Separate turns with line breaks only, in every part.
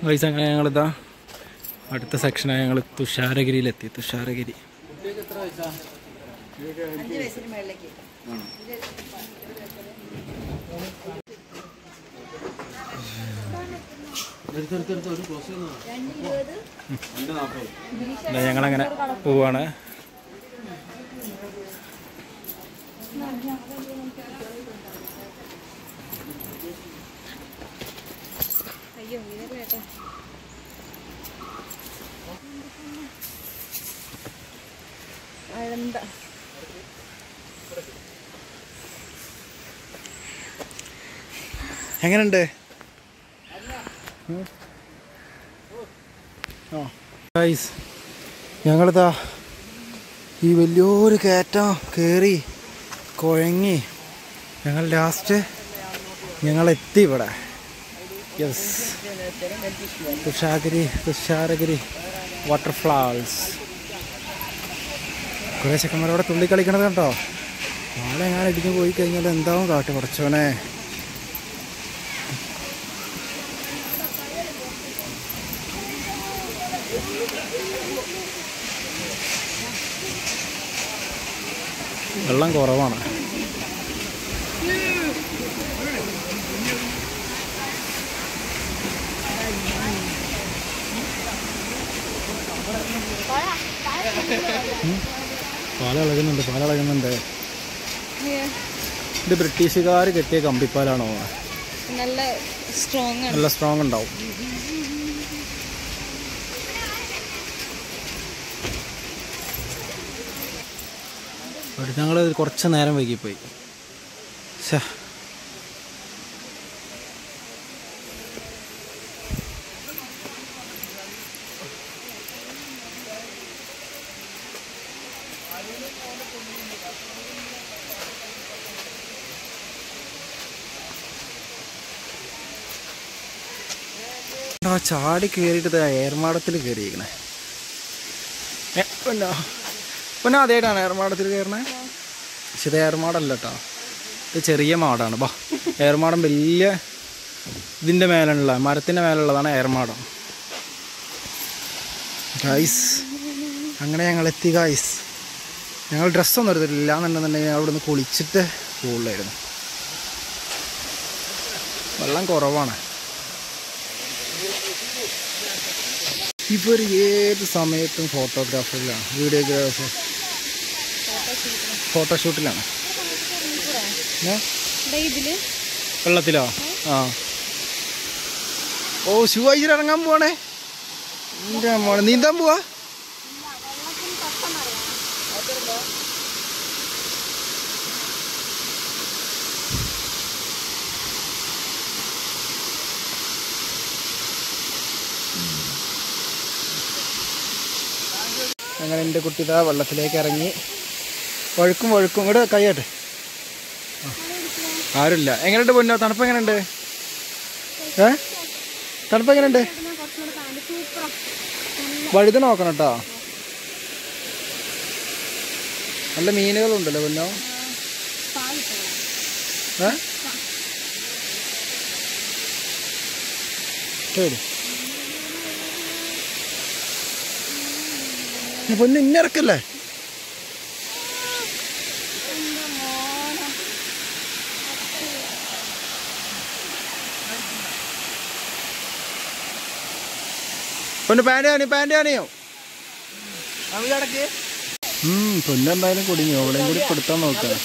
പൈസ അങ്ങനെ ഞങ്ങളിതാ അടുത്ത സെക്ഷനായി ഞങ്ങൾ തുഷാരഗിരിയിലെത്തി തുഷാരഗിരി
അഞ്ച് വയസ്സിന് മേളിലേക്ക്
ദാ ഞങ്ങളങ്ങനെ പോവാണ്
അയ്യോ ഇതല്ലേ കേട്ടോ അഴന്ത
എങ്ങനെയുണ്ട് ഗൈസ് ഞങ്ങളിതാ ഈ വലിയൊരു കയറ്റം കയറി കുഴങ്ങി ഞങ്ങൾ ലാസ്റ്റ് ഞങ്ങൾ എത്തി ഇവിടെ യെസ് തുഷാഗിരി തുഷാരഗിരി വാട്ടർഫ്ലാൾസ് കുറേ ചെക്കന്മാരവിടെ തുള്ളി കളിക്കണത് കണ്ടോ നാളെ എങ്ങനെ ഇടിഞ്ഞ് പോയി കഴിഞ്ഞാൽ എന്താവും കാട്ട് കുറച്ചോനെ വെള്ളം കുറവാണ് ഉം. പാല ഇളകുന്നുണ്ട് പാല ഇളകുന്നുണ്ട് ഇത് ബ്രിട്ടീഷുകാർ കെട്ടിയ കമ്പിപ്പാലാണോ
നല്ല സ്ട്രോങ് ആണ്
നല്ല സ്ട്രോങ് ഉണ്ടാവും ഞങ്ങൾ കുറച്ച് നേരം വൈകിപ്പോയി ശ്ശെ. ആ ചാടി കയറിയിട്ട് ഏർമാടത്തിൽ കയറിയിരിക്കണേ പിന്നെ പിന്നെ അതേടാണ് ഏർമാടത്തിൽ കയറണേ പക്ഷെ ഇത് ഏർമാടല്ല കേട്ടോ ഇത് ചെറിയ മാടാണ് ബാ ഏർമാടം വലിയ ഇതിൻ്റെ മേലുള്ള മരത്തിൻ്റെ മേലുള്ളതാണ് ഏർമാടം ഗൈസ് അങ്ങനെ ഞങ്ങൾ എത്തി ഗൈസ് ഞങ്ങൾ ഡ്രസ്സൊന്നും എടുത്തിട്ടില്ല എന്നുണ്ടെന്നുണ്ടെങ്കിൽ ഞങ്ങൾ ഇവിടുന്ന് കുളിച്ചിട്ട് പോകുള്ളായിരുന്നു വെള്ളം കുറവാണ് ഇവർ ഏത് സമയത്തും ഫോട്ടോഗ്രാഫറിലാണ് വീഡിയോഗ്രാഫർ ഫോട്ടോഷൂട്ടിലാണ് ഏ?
ഇതില്
വെള്ളത്തിലോ ആ ഓ ഷൂ അയച്ചിട്ട് ഇറങ്ങാൻ പോവാണേ എൻ്റെ മോനെ നീന്താൻ പോവാ അങ്ങനെ എൻ്റെ കുട്ടി ഇതാ വെള്ളത്തിലേക്ക് ഇറങ്ങി വഴുക്കും വഴുക്കും ഇവിടെ കൈയാട്ടെ ആരുമില്ല എങ്ങനെയുണ്ട് പൊന്നോ തണുപ്പ് എങ്ങനെയുണ്ട് ഏ തണുപ്പ് എങ്ങനെയുണ്ട് വഴുത നോക്കണം കേട്ടോ നല്ല മീനുകളുണ്ടല്ലോ പൊന്നോ ഏ ശരി ഈ പൊന്ന് ഇന്നിറക്കല്ലേ പൊന്ന് പാൻറ് കാണി പാൻറ് കാണിയോ പൊന്നെന്തായാലും കുടുങ്ങി അവളെയും കൂടി കൊടുത്താൻ നോക്കാം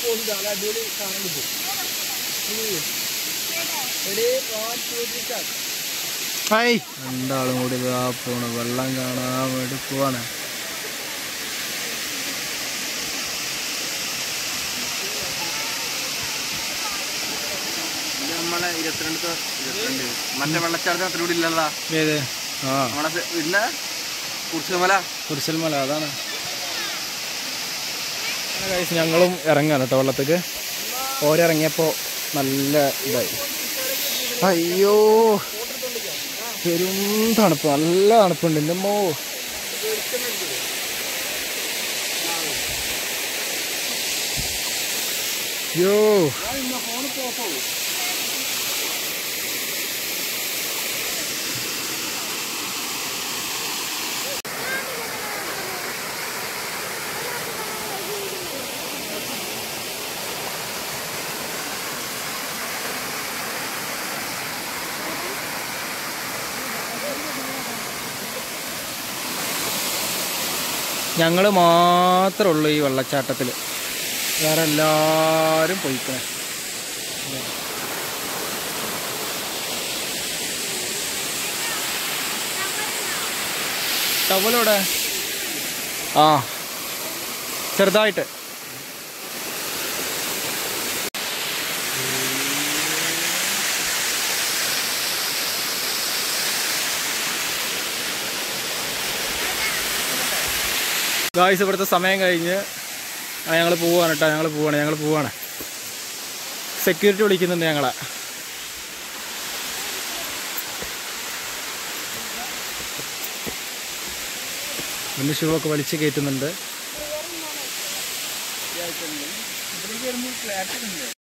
ഹായ് രണ്ടാളും കൂടി ഇതാ പോണ് വെള്ളം കാണാൻ വേണ്ടി പോവാണ്
നമ്മളെ ഇരുപത്തിരണ്ട് ഇരുപത്തിരണ്ട് മറ്റേ വെള്ളച്ചാട്ടത്തിന് അത്ര കൂടി ഇല്ലല്ലോ
ഏത് ആ
നമ്മളെ സെ- ഇല്ല കുറിച്ചുമല
കുരിശൽമല അതാണ് അങ്ങനെ guys, ഞങ്ങളും ഇറങ്ങാൻ കേട്ടോ വെള്ളത്തേക്ക് ഓരിറങ്ങിയപ്പോൾ നല്ല ഇതായി അയ്യോ പെരും തണുപ്പ് നല്ല തണുപ്പുണ്ട് എൻ്റെ മോ യോ ഞങ്ങൾ മാത്രമേ ഉള്ളൂ ഈ വെള്ളച്ചാട്ടത്തിൽ വേറെ എല്ലാവരും പോയിക്കണേ ടവലോടെ ആ ചെറുതായിട്ട് ഗായ്സ് ഇവിടുത്തെ സമയം കഴിഞ്ഞ് ഞങ്ങൾ പോവാണ് കേട്ടോ ഞങ്ങൾ പോവാണ് ഞങ്ങൾ പോവാണ് സെക്യൂരിറ്റി വിളിക്കുന്നുണ്ട് ഞങ്ങളെ എൻ്റെ ഷൂ ഒക്കെ വലിച്ചു കയറ്റുന്നുണ്ട്